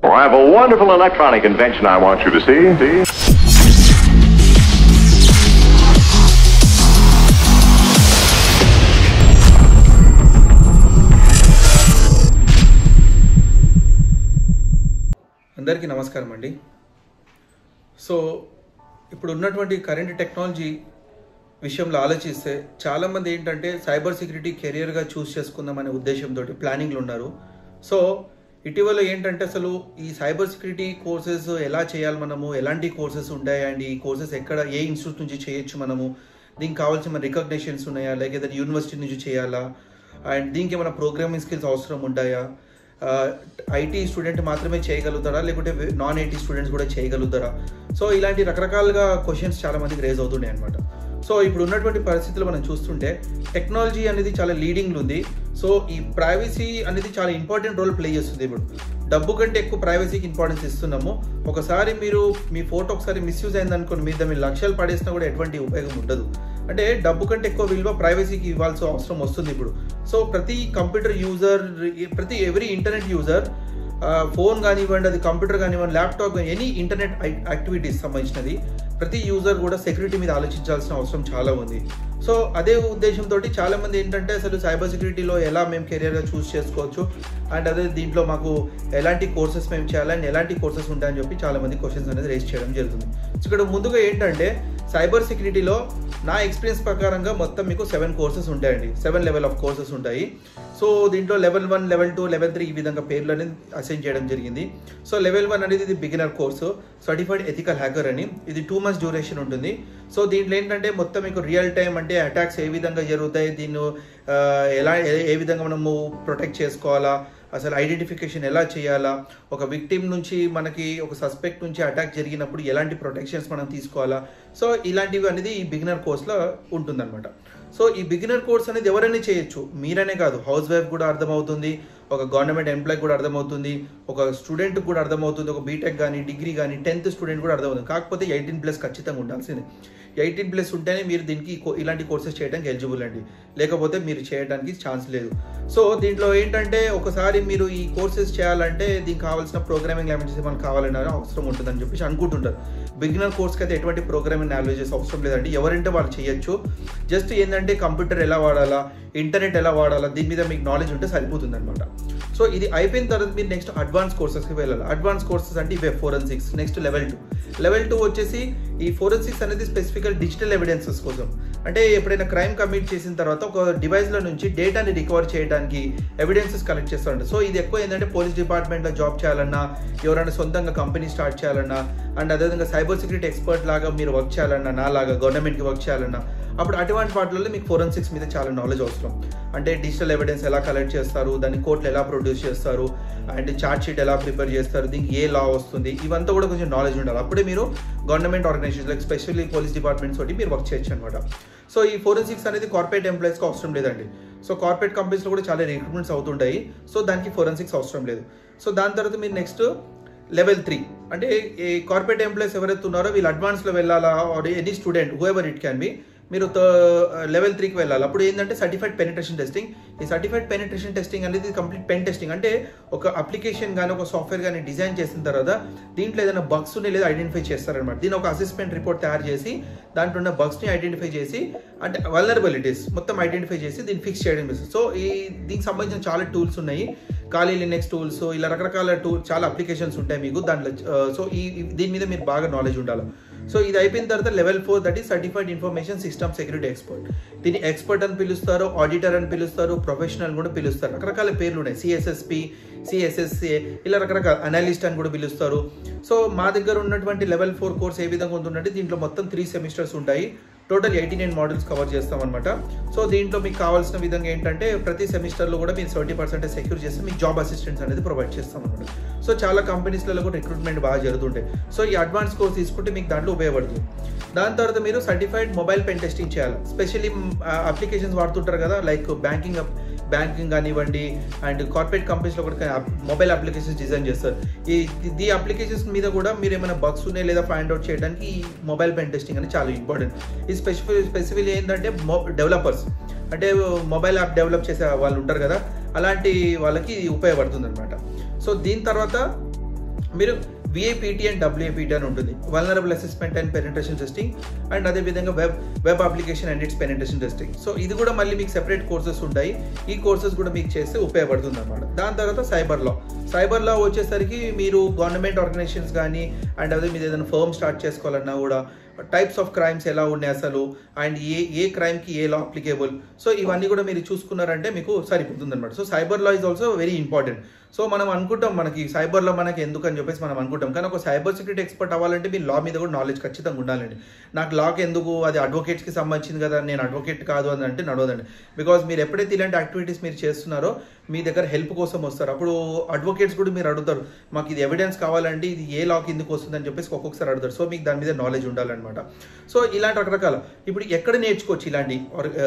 I have a wonderful electronic invention I want you to see. See? అందరికీ నమస్కారం అండి so ఇప్పుడు ఉన్నటువంటి కరెంట్ టెక్నాలజీ విషయంలో ఆలోచిస్తే చాలామంది ఏంటంటే సైబర్ సెక్యూరిటీ కెరియర్గా చూస్ చేసుకుందామనే ఉద్దేశంతో ప్లానింగ్లు ఉన్నారు సో ఇటీవల ఏంటంటే అసలు ఈ సైబర్ సెక్యూరిటీ కోర్సెస్ ఎలా చేయాలి మనము ఎలాంటి కోర్సెస్ ఉంటాయి అండ్ ఈ కోర్సెస్ ఎక్కడ ఏ ఇన్స్టిట్యూట్ నుంచి చేయొచ్చు మనము దీనికి కావాల్సిన రికగ్నేషన్స్ ఉన్నాయా లేక ఏదైనా యూనివర్సిటీ నుంచి చేయాలా అండ్ దీనికి ఏమైనా ప్రోగ్రామింగ్ స్కిల్స్ అవసరం ఉంటాయా ఐటీ స్టూడెంట్ మాత్రమే చేయగలుగుతారా లేకుంటే నాన్ ఐటీ స్టూడెంట్స్ కూడా చేయగలుగుతారా సో ఇలాంటి రకరకాలుగా క్వశ్చన్స్ చాలా మందికి రేజ్ అవుతున్నాయి అనమాట సో ఇప్పుడు ఉన్నటువంటి పరిస్థితులు మనం చూస్తుంటే టెక్నాలజీ అనేది చాలా లీడింగ్ ఉంది సో ఈ ప్రైవసీ అనేది చాలా ఇంపార్టెంట్ రోల్ ప్లే చేస్తుంది ఇప్పుడు డబ్బు కంటే ఎక్కువ ప్రైవసీకి ఇంపార్టెన్స్ ఇస్తున్నాము ఒకసారి మీరు మీ ఫోటో ఒకసారి మిస్యూజ్ అయింది అనుకోండి మీద మీరు లక్షలు పడేసినా కూడా ఎటువంటి ఉపయోగం ఉండదు అంటే డబ్బు కంటే ఎక్కువ విలువ ప్రైవసీకి ఇవ్వాల్సిన అవసరం వస్తుంది ఇప్పుడు సో ప్రతి కంప్యూటర్ యూజర్ ప్రతి ఎవ్రీ ఇంటర్నెట్ యూజర్ ఫోన్ కానివ్వండి అది కంప్యూటర్ కానివ్వండి ల్యాప్టాప్ ఎనీ ఇంటర్నెట్ యాక్టివిటీస్ సంబంధించినది ప్రతి యూజర్ కూడా సెక్యూరిటీ మీద ఆలోచించాల్సిన అవసరం చాలా ఉంది సో అదే ఉద్దేశంతో చాలా మంది ఏంటంటే అసలు సైబర్ సెక్యూరిటీలో ఎలా మేము కెరియర్గా చూస్ చేసుకోవచ్చు అండ్ అదే దీంట్లో మాకు ఎలాంటి కోర్సెస్ మేము చేయాలి అండ్ ఎలాంటి కోర్సెస్ ఉంటాయని చెప్పి చాలా మంది క్వశ్చన్స్ అనేది రేస్ చేయడం జరుగుతుంది సో ఇక్కడ ముందుగా ఏంటంటే సైబర్ సెక్యూరిటీలో నా ఎక్స్పీరియన్స్ ప్రకారంగా మొత్తం మీకు సెవెన్ కోర్సెస్ ఉంటాయండి సెవెన్ లెవెల్ ఆఫ్ కోర్సెస్ ఉంటాయి సో దీంట్లో level one level two level three ఈ విధంగా పేర్లు అనేది అసైన్ చేయడం జరిగింది సో లెవెల్ వన్ అనేది ఇది beginner course certified ethical hacker అని ఇది టూ మంత్స్ డ్యూరేషన్ ఉంటుంది సో దీంట్లో ఏంటంటే మొత్తం మీకు రియల్ టైం అంటే అటాక్స్ ఏ విధంగా జరుగుతాయి దీన్ని ఆ, ఎలా ఏ- ఏ విధంగా మనము ప్రొటెక్ట్ చేసుకోవాలా అసలు ఐడెంటిఫికేషన్ ఎలా చేయాలా ఒక విక్టిమ్ నుంచి మనకి ఒక సస్పెక్ట్ నుంచి అటాక్ జరిగినప్పుడు ఎలాంటి ప్రొటెక్షన్స్ మనం తీసుకోవాలా సో ఇలాంటివి అనేది ఈ బిగినర్ కోర్స్లో ఉంటుందన్నమాట సో ఈ బిగినర్ కోర్స్ అనేది ఎవరైనా చేయొచ్చు మీరనే కాదు హౌస్ వైఫ్ కూడా అర్థమవుతుంది ఒక గవర్నమెంట్ ఎంప్లాయ్ కూడా అర్థమవుతుంది ఒక స్టూడెంట్ కూడా అర్థమవుతుంది ఒక బీటెక్ కానీ డిగ్రీ కానీ టెన్త్ స్టూడెంట్ కూడా అర్థమవుతుంది కాకపోతే ఎయిటీన్ ప్లస్ ఖచ్చితంగా ఉండాల్సిందే ఎయిటీన్ ప్లస్ ఉంటేనే మీరు దీనికి ఈ కో- ఇలాంటి కోర్సెస్ చేయడానికి ఎలిజిబుల్ అండి లేకపోతే మీరు చేయడానికి ఛాన్స్ లేదు సో దీంట్లో ఏంటంటే ఒకసారి మీరు ఈ కోర్సెస్ చేయాలంటే దీనికి కావాల్సిన ప్రోగ్రామింగ్ లాంగ్వేజెస్ మనకు కావాలన్న అవసరం ఉంటుందని చెప్పేసి అనుకుంటుంటారు బిగినర్ కోర్స్కి అయితే ఎటువంటి ప్రోగ్రామింగ్ లాంగ్వేజెస్ అవసరం లేదండి ఎవరంటే వాళ్ళు చేయొచ్చు జస్ట్ ఏంటంటే కంప్యూటర్ ఎలా వాడాలా ఇంటర్నెట్ ఎలా వాడాలా దీని మీద మీకు నాలెడ్జ్ ఉంటే సరిపోతుంది అనమాట సో ఇది అయిపోయిన తర్వాత మీరు నెక్స్ట్ అడ్వాన్స్ కోర్సెస్కి వెళ్ళాలి అడ్వాన్స్ కోర్సెస్ అంటే ఇవే forensics next level two level two వచ్చేసి ఈ ఫోరెన్సిక్స్ అనేది స్పెసిఫికల్ డిజిటల్ ఎవిడెన్సెస్ కోసం అంటే ఎప్పుడైనా క్రైమ్ కమిట్ చేసిన తర్వాత ఒక డివైస్లో నుంచి డేటాని రికవర్ చేయడానికి ఎవిడెన్సెస్ కలెక్ట్ చేస్తారంట సో ఇది ఎక్కువ ఏంటంటే పోలీస్ డిపార్ట్మెంట్లో జాబ్ చేయాలన్నా ఎవరైనా సొంతంగా కంపెనీ స్టార్ట్ చేయాలన్నా అండ్ అదేవిధంగా సైబర్ సెక్యూరిటీ ఎక్స్పర్ట్ లాగా మీరు వర్క్ చేయాలన్నా నా లాగా గవర్నమెంట్కి వర్క్ చేయాలన్నా అప్పుడు అటువంటి వాటిలో మీకు ఫోరెన్సిక్స్ మీద చాలా నాలెడ్జ్ అవసరం అంటే డిజిటల్ ఎవిడెన్స్ ఎలా కలెక్ట్ చేస్తారు దాన్ని కోర్టులు ఎలా ప్రొడ్యూస్ చేస్తారు అండ్ చార్ట్ షీట్ ఎలా ప్రిపేర్ చేస్తారు దీనికి ఏ లా వస్తుంది ఇవంతా కూడా కొంచెం నాలెడ్జ్ ఉండాలి అప్పుడే మీరు government organization like specially police departments తోటి మీరు వర్క్ చేయొచ్చు అనమాట సో ఈ ఫోరెన్సిక్స్ అనేది కార్పొరేట్ ఎంప్లాయీస్కి అవసరం లేదండి సో కార్పొరేట్ కంపెనీస్లో కూడా చాలా రిక్రూట్మెంట్స్ అవుతుంటాయి సో దానికి ఫోరెన్సిక్స్ అవసరం లేదు సో దాని తర్వాత మీరు నెక్స్ట్ లెవెల్ త్రీ అంటే ఈ కార్పొరేట్ ఎంప్లాయీస్ ఎవరైతే ఉన్నారో వీళ్ళు అడ్వాన్స్లో వెళ్ళాలా or any student who ever it can be మీరు లెవెల్ త్రీకి వెళ్ళాలి అప్పుడు ఏంటంటే సర్టిఫైడ్ పెనిట్రేషన్ టెస్టింగ్ ఈ సర్టిఫైడ్ పెనిట్రేషన్ టెస్టింగ్ అనేది కంప్లీట్ పెన్ టెస్టింగ్ అంటే ఒక అప్లికేషన్ కానీ ఒక సాఫ్ట్వేర్ కానీ డిజైన్ చేసిన తర్వాత దీంట్లో ఏదైనా బగ్స్ ఉన్నాయి లేదా ఐడెంటిఫై చేస్తారనమాట దీని ఒక అసెస్మెంట్ రిపోర్ట్ తయారు చేసి దాంట్లో ఉన్న బగ్స్ని ఐడెంటిఫై చేసి అంటే వల్నరబిలిటీస్ మొత్తం ఐడెంటిఫై చేసి దీన్ని ఫిక్స్ చేయడం చేస్తుంది సో ఈ దీనికి సంబంధించిన చాలా టూల్స్ ఉన్నాయి ఖాళీ లినెక్స్ టూల్స్ ఇలా రకరకాల టూల్ చాలా అప్లికేషన్స్ ఉంటాయి మీకు దాంట్లో సో ఈ ఈ- దీని మీద మీరు బాగా నాలెడ్జ్ ఉండాలి సో ఇది అయిపోయిన తర్వాత level four that is certified information system security expert దీన్ని ఎక్స్పర్ట్ అని పిలుస్తారు ఆడిటర్ అని పిలుస్తారు ప్రొఫెషనల్ కూడా పిలుస్తారు రకరకాల పేర్లు ఉన్నాయి సిఎస్ఎస్పి సిఎస్ఎస్ఏ ఇలా రకరకాల అనలిస్ట్ అని కూడా పిలుస్తారు సో మా దగ్గర ఉన్నటువంటి లెవెల్ ఫోర్ కోర్స్ ఏ విధంగా ఉంటుందంటే దీంట్లో మొత్తం త్రీ సెమిస్టర్స్ ఉంటాయి total eighty nine models cover చేస్తాం అనమాట సో దీంట్లో మీకు కావాల్సిన విధంగా ఏంటంటే ప్రతి సెమిస్టర్లో కూడా మీరు సెవెంటీ పర్సెంట్ సెక్యూర్ చేస్తే మీకు జాబ్ అసిస్టెంట్స్ అనేది ప్రొవైడ్ చేస్తాం అనమాట సో చాలా కంపెనీస్లలో కూడా రిక్రూట్మెంట్ బాగా జరుగుతుంటాయి సో ఈ అడ్వాన్స్ కోర్స్ తీసుకుంటే మీకు దాంట్లో ఉపయోగపడుతుంది దాని తర్వాత మీరు సర్టిఫైడ్ మొబైల్ పెన్ టెస్టింగ్ చేయాలి స్పెషల్లీ అప్లికేషన్స్ వాడుతుంటారు కదా లైక్ బ్యాంకింగ్ బ్యాంకింగ్ కానివ్వండి అండ్ కార్పొరేట్ కంపెనీస్లో కూడా మొబైల్ అప్లికేషన్స్ డిజైన్ చేస్తారు ఈ ఈ అప్లికేషన్స్ మీద కూడా మీరు ఏమైనా బగ్స్ ఉన్నాయి లేదా ఫైండ్ అవుట్ చేయడానికి ఈ మొబైల్ పెన్ టెస్టింగ్ అనేది చాలా ఇంపార్టెంట్ ఈ స్పెసిఫిక్ స్పెసిఫిక్ ఏంటంటే డెవలపర్స్ అంటే మొబైల్ యాప్ డెవలప్ చేసే వాళ్ళు ఉంటారు కదా అలాంటి వాళ్ళకి ఇది ఉపయోగపడుతుంది అనమాట సో దీని తర్వాత మీరు విఐపిటి అండ్ డబ్ల్యూఏపిటి అని ఉంటుంది vulnerable assessment and penetration testing and అదేవిధంగా web web application and it's penetration testing so ఇది కూడా మళ్ళీ మీకు సెపరేట్ కోర్సెస్ ఉంటాయి ఈ కోర్సెస్ కూడా మీకు చేస్తే ఉపయోగపడుతుంది అనమాట దాని తర్వాత సైబర్ లా సైబర్ లా వచ్చేసరికి మీరు గవర్నమెంట్ ఆర్గనైజేషన్స్ కానీ అండ్ అదే మీరు ఏదైనా ఫర్మ్ స్టార్ట్ చేసుకోవాలన్నా కూడా టైప్స్ ఆఫ్ క్రైమ్స్ ఎలా ఉన్నాయి అసలు అండ్ ఏ ఏ క్రైమ్కి ఏ లా అప్లికేబుల్ సో ఇవన్నీ కూడా మీరు చూసుకున్నారంటే మీకు సరిపోతుంది అనమాట so cyber law is also very important so మనం అనుకుంటాం మనకి సైబర్లో మనకి ఎందుకు అని చెప్పేసి మనం అనుకుంటాం కానీ ఒక సైబర్ సెక్యూరిటీ ఎక్స్పర్ట్ అవ్వాలంటే మీరు లా మీద కూడా నాలెడ్జ్ ఖచ్చితంగా ఉండాలండి నాకు లాకి ఎందుకు అది అడ్వకేట్స్కి సంబంధించింది కదా నేను అడ్వకేట్ కాదు అని అంటే నడవదండి బికాజ్ మీరు ఎప్పుడైతే ఇలాంటి యాక్టివిటీస్ మీరు చేస్తున్నారో మీ దగ్గర హెల్ప్ కోసం వస్తారు అప్పుడు అడ్వకేట్స్ కూడా మీరు అడుగుతారు మాకు ఇది ఎవిడెన్స్ కావాలంటే ఇది ఏ లాకి ఎందుకు వస్తుంది అని చెప్పేసి ఒక్కొక్కసారి అడుగుతారు సో మీకు దాని మీద నాలెడ్జ్ ఉండాలన్నమాట సో ఇలాంటి రకరకాల ఇప్పుడు ఎక్కడ నేర్చుకోవచ్చు ఇలాంటి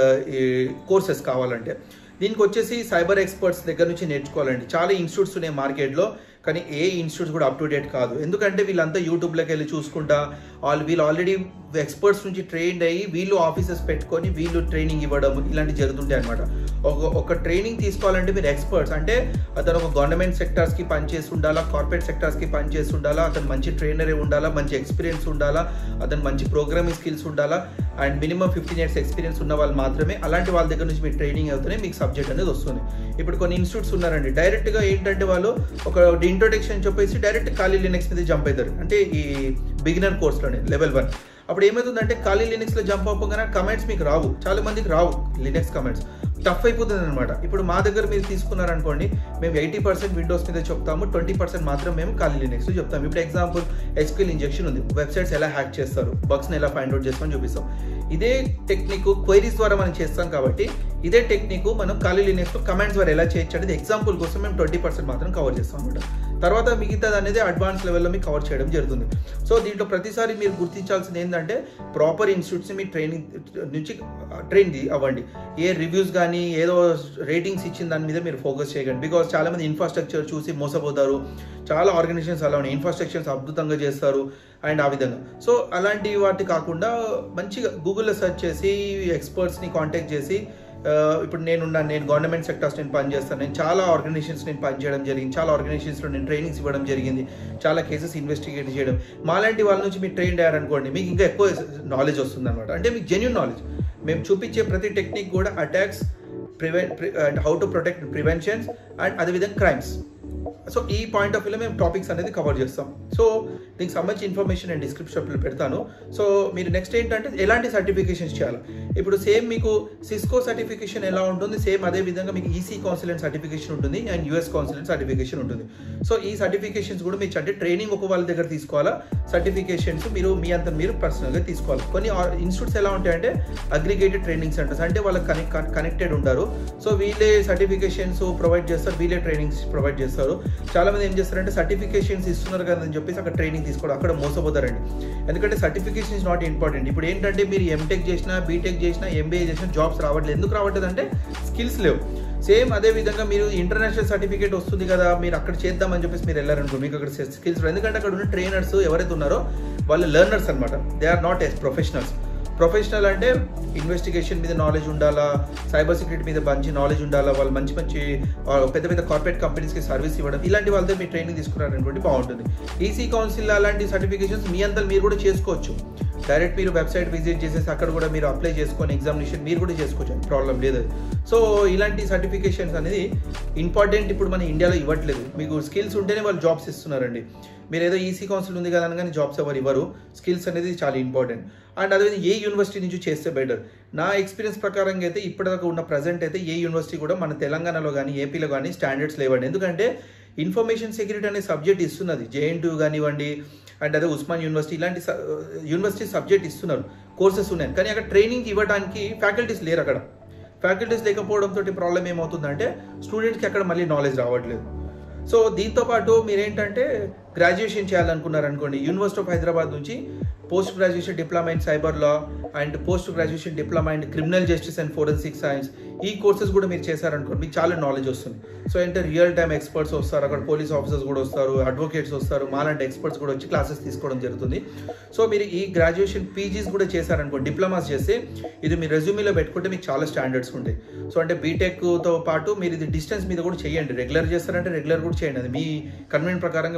కోర్సెస్ కావాలంటే దీనికి వచ్చేసి సైబర్ ఎక్స్పర్ట్స్ దగ్గర నుంచి నేర్చుకోవాలండి చాలా ఇన్స్టిట్యూట్స్ ఉన్నాయి మార్కెట్లో కానీ ఏ ఇన్స్టిట్యూట్స్ కూడా అప్ టు డేట్ కాదు ఎందుకంటే వీళ్ళంతా యూట్యూబ్లోకి వెళ్ళి చూసుకుంటా వాళ్ళు వీళ్ళు ఆల్రెడీ ఎక్స్పర్ట్స్ నుంచి ట్రైన్డ్ అయ్యి వీళ్ళు ఆఫీసెస్ పెట్టుకొని వీళ్ళు ట్రైనింగ్ ఇవ్వడం ఇలాంటివి జరుగుతుంటాయి అనమాట ఒక ఒక ట్రైనింగ్ తీసుకోవాలంటే మీరు ఎక్స్పర్ట్స్ అంటే అతను ఒక గవర్నమెంట్ సెక్టార్స్కి పనిచేసి ఉండాలా కార్పొరేట్ సెక్టార్స్కి పనిచేసి ఉండాలా అతను మంచి ట్రైనరే ఉండాలా మంచి ఎక్స్పీరియన్స్ ఉండాలా అతను మంచి ప్రోగ్రామింగ్ స్కిల్స్ ఉండాలా and minimum fifteen years experience ఉన్న వాళ్ళు మాత్రమే అలాంటి వాళ్ళ దగ్గర నుంచి మీరు ట్రైనింగ్ అవుతూనే మీకు సబ్జెక్ట్ అనేది వస్తుంది ఇప్పుడు కొన్ని ఇన్స్టిట్యూట్స్ ఉన్నారండి డైరెక్ట్గా ఏంటంటే వాళ్ళు ఒక ఇంట్రొడక్షన్ చెప్పేసి డైరెక్ట్ ఖాళీ లినక్స్ మీద జంప్ అవుతారు అంటే ఈ బిగినర్ కోర్స్లోనే లెవెల్ వన్ అప్పుడు ఏమవుతుందంటే ఖాళీ లినక్స్లో జంప్ అవ్వగానే కమెంట్స్ మీకు రావు చాలా మందికి రావు లినక్స్ కమెంట్స్ టఫ్ అయిపోతుంది అనమాట ఇప్పుడు మా దగ్గర మీరు తీసుకున్నారనుకోండి మేము ఎయిటీ పర్సెంట్ విండోస్ మీద చెప్తాము ట్వంటీ పర్సెంట్ మాత్రం మేము ఖాళీ లినక్స్ చెప్తాము ఇప్పుడు ఎగ్జాంపుల్ ఎస్క్యూఎల్ ఇంజెక్షన్ ఉంది వెబ్సైట్స్ ఎలా హ్యాక్ చేస్తారు బగ్స్ని ఎలా ఫైండ్ అవుట్ చేస్తామని చూపిస్తాం ఇదే టెక్నిక్ క్వైరీస్ ద్వారా మనం చేస్తాం కాబట్టి ఇదే టెక్నిక్ మనం ఖాళీ లినక్స్లో కమెంట్స్ ద్వారా ఎలా చేయొచ్చు అనేది ఎగ్జాంపుల్ కోసం మేము ట్వంటీ పర్సెంట్ మాత్రం కవర్ చేస్తాం అనమాట తర్వాత మిగతాది అనేది అడ్వాన్స్ లెవెల్లో మీకు కవర్ చేయడం జరుగుతుంది సో దీంట్లో ప్రతిసారి మీరు గుర్తించాల్సింది ఏంటంటే ప్రాపర్ ఇన్స్టిట్యూట్స్ మీ ట్రైనింగ్ నుంచి ట్రైన్ అవ్వండి ఏ రివ్యూస్ కానీ ఏదో రేటింగ్స్ ఇచ్చిన దాని మీద మీరు ఫోకస్ చేయకండి బికాస్ చాలా మంది ఇన్ఫ్రాస్ట్రక్చర్ చూసి మోసపోతారు చాలా ఆర్గనైజేషన్స్ అలా ఉన్నాయి ఇన్ఫ్రాస్ట్రక్చర్స్ అద్భుతంగా చేస్తారు అండ్ ఆ విధంగా సో అలాంటి వాటి కాకుండా మంచిగా గూగుల్లో సెర్చ్ చేసి ఎక్స్పర్ట్స్ని కాంటాక్ట్ చేసి ఇప్పుడు నేనున్నాను నేను గవర్నమెంట్ సెక్టర్స్ నేను పనిచేస్తాను నేను చాలా ఆర్గనైజేషన్స్ నేను పనిచేయడం జరిగింది చాలా ఆర్గనైజేషన్స్లో నేను ట్రైనింగ్స్ ఇవ్వడం జరిగింది చాలా కేసెస్ ఇన్వెస్టిగేట్ చేయడం మాలాంటి వాళ్ళ నుంచి మీరు ట్రైన్ అయ్యారనుకోండి మీకు ఇంకా ఎక్కువ నాలెడ్జ్ వస్తుంది అనమాట అంటే మీకు జెన్యున్ నాలెడ్జ్ మేము చూపించే ప్రతి టెక్నిక్ కూడా attacks prevent and how to protect preventions and అదేవిధంగా క్రైమ్స్ సో ఈ పాయింట్ ఆఫ్ వ్యూలో మేము టాపిక్స్ అనేది కవర్ చేస్తాం సో దీనికి సంబంధించి ఇన్ఫర్మేషన్ నేను డిస్క్రిప్షన్లో పెడతాను సో మీరు నెక్స్ట్ ఏంటంటే ఎలాంటి సర్టిఫికేషన్స్ చేయాలి ఇప్పుడు సేమ్ మీకు సిస్కో సర్టిఫికేషన్ ఎలా ఉంటుంది సేమ్ అదే విధంగా మీకు ఈసీ కౌన్సిలెంట్ సర్టిఫికేషన్ ఉంటుంది అండ్ యూఎస్ కౌన్సిలెంట్ సర్టిఫికేషన్ ఉంటుంది సో ఈ సర్టిఫికేషన్స్ కూడా మీరు అంటే ట్రైనింగ్ ఒక వాళ్ళ దగ్గర తీసుకోవాలా సర్టిఫికేషన్స్ మీరు మీ అంత మీరు పర్సనల్గా తీసుకోవాలి కొన్ని ఇన్స్టిట్యూట్స్ ఎలా ఉంటాయంటే అగ్రిగేటెడ్ ట్రైనింగ్ సెంటర్స్ అంటే వాళ్ళకి కనెక్ట్ కనెక్టెడ్ ఉంటారు సో వీళ్ళే సర్టిఫికేషన్స్ ప్రొవైడ్ చేస్తారు వీళ్ళే ట్రైనింగ్స్ ప్రొవైడ్ చేస్తారు చాలా మంది ఏం చేస్తారంటే సర్టిఫికేషన్స్ ఇస్తున్నారు కదా అని చెప్పేసి అక్కడ ట్రైనింగ్ తీసుకోవడం అక్కడ మోసపోతారండి ఎందుకంటే సర్టిఫికేషన్ ఇస్ నాట్ ఇంపార్టెంట్ ఇప్పుడు ఏంటంటే మీరు ఎంటెక్ చేసినా బీటెక్ చేసినా ఎంబీఏ చేసినా జాబ్స్ రావట్లేదు ఎందుకు రావట్లేదు అంటే స్కిల్స్ లేవు సేమ్ అదే విధంగా మీరు ఇంటర్నేషనల్ సర్టిఫికేట్ వస్తుంది కదా మీరు అక్కడ చేద్దామని చెప్పేసి మీరు వెళ్ళారనుకో మీకు అక్కడ స్కిల్స్ ఎందుకంటే అక్కడ ఉన్న ట్రైనర్స్ ఎవరైతే ఉన్నారో వాళ్ళు లెర్నర్స్ అనమాట they are not as professionals professional అంటే ఇన్వెస్టిగేషన్ మీద నాలెడ్జ్ ఉండాలా సైబర్ సెక్యూరిటీ మీద మంచి నాలెడ్జ్ ఉండాలా వాళ్ళు మంచి మంచి పెద్ద పెద్ద కార్పొరేట్ కంపెనీస్కి సర్వీస్ ఇవ్వడం ఇలాంటి వాళ్ళతో మీరు ట్రైనింగ్ తీసుకున్నారనుకోండి బాగుంటుంది ఈసీ కౌన్సిల్ అలాంటి సర్టిఫికేషన్స్ మీ అంతా మీరు కూడా చేసుకోవచ్చు డైరెక్ట్ మీరు వెబ్సైట్ విజిట్ చేసేసి అక్కడ కూడా మీరు అప్లై చేసుకొని ఎగ్జామినేషన్ మీరు కూడా చేసుకోవచ్చు ప్రాబ్లం లేదు సో ఇలాంటి సర్టిఫికేషన్స్ అనేది ఇంపార్టెంట్ ఇప్పుడు మన ఇండియాలో ఇవ్వట్లేదు మీకు స్కిల్స్ ఉంటేనే వాళ్ళు జాబ్స్ ఇస్తున్నారండి మీరు ఏదో ఈసీ కౌన్సిల్ ఉంది కదా అనగానే జాబ్స్ ఎవరు ఇవ్వరు స్కిల్స్ అనేది చాలా ఇంపార్టెంట్ అండ్ అదేవిధంగా ఏ యూనివర్సిటీ నుంచి చేస్తే బెటర్ నా ఎక్స్పీరియన్స్ ప్రకారంగా అయితే ఇప్పటిదాకా ఉన్న ప్రజెంట్ అయితే ఏ యూనివర్సిటీ కూడా మన తెలంగాణలో కానీ ఏపీలో కానీ స్టాండర్డ్స్ లేవండి ఎందుకంటే ఇన్ఫర్మేషన్ సెక్యూరిటీ అనే సబ్జెక్ట్ ఇస్తున్నది జేఎన్టీ కానివ్వండి అండ్ అదే ఉస్మాన్ యూనివర్సిటీ ఇలాంటి యూనివర్సిటీ సబ్జెక్ట్ ఇస్తున్నారు కోర్సెస్ ఉన్నాయి కానీ అక్కడ ట్రైనింగ్ ఇవ్వడానికి ఫ్యాకల్టీస్ లేరు అక్కడ ఫ్యాకల్టీస్ లేకపోవడంతో ప్రాబ్లం ఏమవుతుందంటే స్టూడెంట్స్కి అక్కడ మళ్ళీ నాలెడ్జ్ రావట్లేదు సో దీంతో పాటు మీరేంటంటే గ్రాడ్యుయేషన్ చేయాలనుకున్నారనుకోండి యూనివర్సిటీ ఆఫ్ హైదరాబాద్ నుంచి post graduation diploma in cyber law and post graduation diploma in criminal justice and forensic science ఈ కోర్సెస్ కూడా మీరు చేశారనుకోండి మీకు చాలా నాలెడ్జ్ వస్తుంది సో అంటే రియల్ టైమ్ ఎక్స్పర్ట్స్ వస్తారు అక్కడ పోలీస్ ఆఫీసర్స్ కూడా వస్తారు అడ్వకేట్స్ వస్తారు మాలాంటి ఎక్స్పర్ట్స్ కూడా వచ్చి క్లాసెస్ తీసుకోవడం జరుగుతుంది సో మీరు ఈ గ్రాడ్యుయేషన్ పీజీస్ కూడా చేశారనుకోండి డిప్లొమాస్ చేస్తే ఇది మీ రెజ్యూమీలో పెట్టుకుంటే మీకు చాలా స్టాండర్డ్స్ ఉంటాయి సో అంటే బీటెక్తో పాటు మీరు ఇది డిస్టెన్స్ మీద కూడా చేయండి రెగ్యులర్ చేస్తారంటే రెగ్యులర్ కూడా చేయండి అది మీ కన్వీనియంట్ ప్రకారంగా మీరు చూసుకొని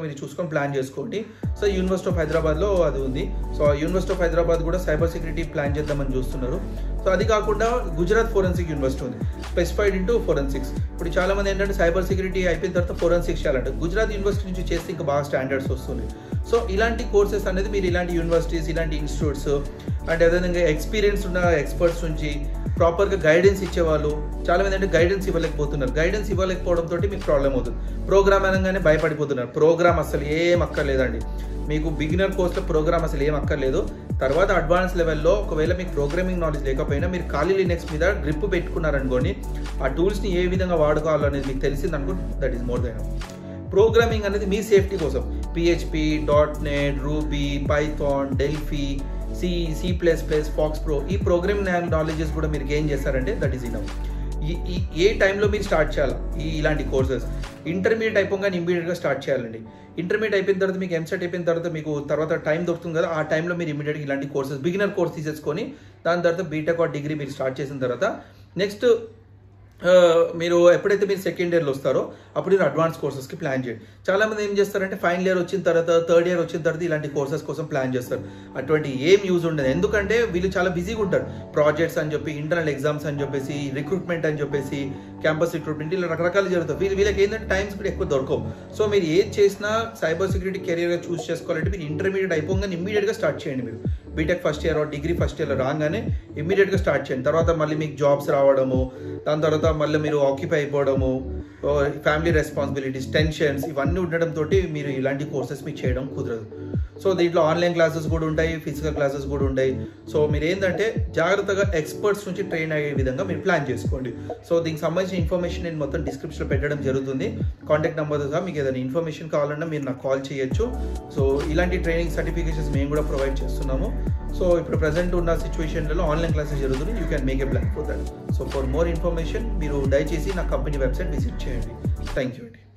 ప్లాన్ చేసుకోండి సో యూనివర్సిటీ ఆఫ్ హైదరాబాద్లో అది ఉంది సో యూనివర్సిటీ ఆఫ్ హైదరాబాద్ కూడా సైబర్ సెక్యూరిటీ ప్లాన్ చేద్దామని చూస్తున్నారు సో అది కాకుండా గుజరాత్ ఫోరెన్సిక్ యూనివర్సిటీ ఉంది స్పెసిఫైడ్ ఇంటూ ఫోరెన్సిక్స్ ఇప్పుడు చాలా మంది ఏంటంటే సైబర్ సెక్యూరిటీ అయిపోయిన తర్వాత ఫోరెన్సిక్స్ చేయాలంటే గుజరాత్ యూనివర్సిటీ నుంచి చేస్తే ఇంకా బాగా స్టాండర్డ్స్ వస్తుంది సో ఇలాంటి కోర్సెస్ అనేది మీరు ఇలాంటి యూనివర్సిటీస్ ఇలాంటి ఇన్స్టిట్యూట్స్ అండ్ అదేవిధంగా ఎక్స్పీరియన్స్ ఉన్న ఎక్స్పర్ట్స్ నుంచి ప్రాపర్గా గైడెన్స్ ఇచ్చేవాళ్ళు చాలా మంది అంటే గైడెన్స్ ఇవ్వలేకపోతున్నారు గైడెన్స్ ఇవ్వలేకపోవడంతో మీకు ప్రాబ్లం అవుతుంది ప్రోగ్రామ్ అనగానే భయపడిపోతున్నారు ప్రోగ్రామ్ అసలు ఏం అక్కర్లేదండి మీకు బిగినర్ కోర్స్లో ప్రోగ్రామ్ అసలు ఏం అక్కర్లేదు తర్వాత అడ్వాన్స్ లెవెల్లో ఒకవేళ మీకు ప్రోగ్రామింగ్ నాలెడ్జ్ లేకపోయినా మీరు ఖాళీ లినెక్స్ మీద గ్రిప్ పెట్టుకున్నారనుకోండి ఆ టూల్స్ని ఏ విధంగా వాడుకోవాలనేది మీకు తెలిసింది అనుకో that is more than programming అనేది మీ సేఫ్టీ కోసం PHP dot net Ruby Python Delphi C C plus plus FoxPro ఈ ప్రోగ్రామింగ్ నాలెడ్జెస్ కూడా మీరు గెయిన్ చేస్తారంటే దట్ ఈస్ ఇనఫ్ ఈ ఏ టైంలో మీరు స్టార్ట్ చేయాలి ఈ ఇలాంటి కోర్సెస్ ఇంటర్మీడియట్ అయిపోగానే ఇమీడియట్గా స్టార్ట్ చేయాలండి ఇంటర్మీడియట్ అయిపోయిన తర్వాత మీకు ఎంసెట్ అయిపోయిన తర్వాత మీకు తర్వాత టైం దొరుకుతుంది కదా ఆ టైంలో మీరు ఇమీడియట్గా ఇలాంటి కోర్సెస్ బిగినర్ కోర్స్ తీసేసుకొని దాని తర్వాత బీటెక్ ఆర్ డిగ్రీ మీరు స్టార్ట్ చేసిన తర్వాత నెక్స్ట్ మీరు ఎప్పుడైతే మీరు సెకండ్ ఇయర్లో వస్తారో అప్పుడు మీరు అడ్వాన్స్ కోర్సెస్కి ప్లాన్ చేయండి చాలా మంది ఏం చేస్తారంటే ఫైనల్ ఇయర్ వచ్చిన తర్వాత థర్డ్ ఇయర్ వచ్చిన తర్వాత ఇలాంటి కోర్సెస్ కోసం ప్లాన్ చేస్తారు అటువంటి ఏం యూజ్ ఉండదు ఎందుకంటే వీళ్ళు చాలా బిజీగా ఉంటారు ప్రాజెక్ట్స్ అని చెప్పి ఇంటర్నల్ ఎగ్జామ్స్ అని చెప్పేసి రిక్రూట్మెంట్ అని చెప్పేసి క్యాంపస్ రిక్రూట్మెంట్ ఇలా రకరకాలు జరుగుతాయి వీళ్ళు వీళ్ళకి ఏంటంటే టైమ్స్ కూడా ఎక్కువ దొరకవు సో మీరు ఏది చేసినా సైబర్ సెక్యూరిటీ కెరియర్గా చూస్ చేసుకోవాలంటే మీరు ఇంటర్మీడియట్ అయిపోగానే ఇమీడియట్గా స్టార్ట్ చేయండి మీరు BTech first year degree first ఇయర్లో రాగానే ఇమీడియట్గా స్టార్ట్ చేయండి తర్వాత మళ్ళీ మీకు జాబ్స్ రావడము దాని తర్వాత మళ్ళీ మీరు ఆక్యుపై అయిపోవడము ఫ్యామిలీ రెస్పాన్సిబిలిటీస్ టెన్షన్స్ ఇవన్నీ ఉండడంతో మీరు ఇలాంటి కోర్సెస్ మీకు చేయడం కుదరదు సో దీంట్లో ఆన్లైన్ క్లాసెస్ కూడా ఉంటాయి ఫిజికల్ క్లాసెస్ కూడా ఉంటాయి సో మీరు ఏంటంటే జాగ్రత్తగా ఎక్స్పర్ట్స్ నుంచి ట్రైన్ అయ్యే విధంగా మీరు ప్లాన్ చేసుకోండి సో దీనికి సంబంధించిన ఇన్ఫర్మేషన్ నేను మొత్తం డిస్క్రిప్షన్లో పెట్టడం జరుగుతుంది కాంటాక్ట్ నెంబర్ సహా మీకు ఏదైనా ఇన్ఫర్మేషన్ కావాలన్నా మీరు నాకు కాల్ చేయొచ్చు సో ఇలాంటి ట్రైనింగ్ సర్టిఫికేషన్స్ మేము కూడా ప్రొవైడ్ చేస్తున్నాము సో ఇప్పుడు ప్రజెంట్ ఉన్న సిచ్యువేషన్లలో ఆన్లైన్ క్లాసెస్ జరుగుతుంది you can make a plan for that so for more information మీరు దయచేసి నా కంపెనీ వెబ్సైట్ విజిట్ చేయండి థ్యాంక్ యూ అండి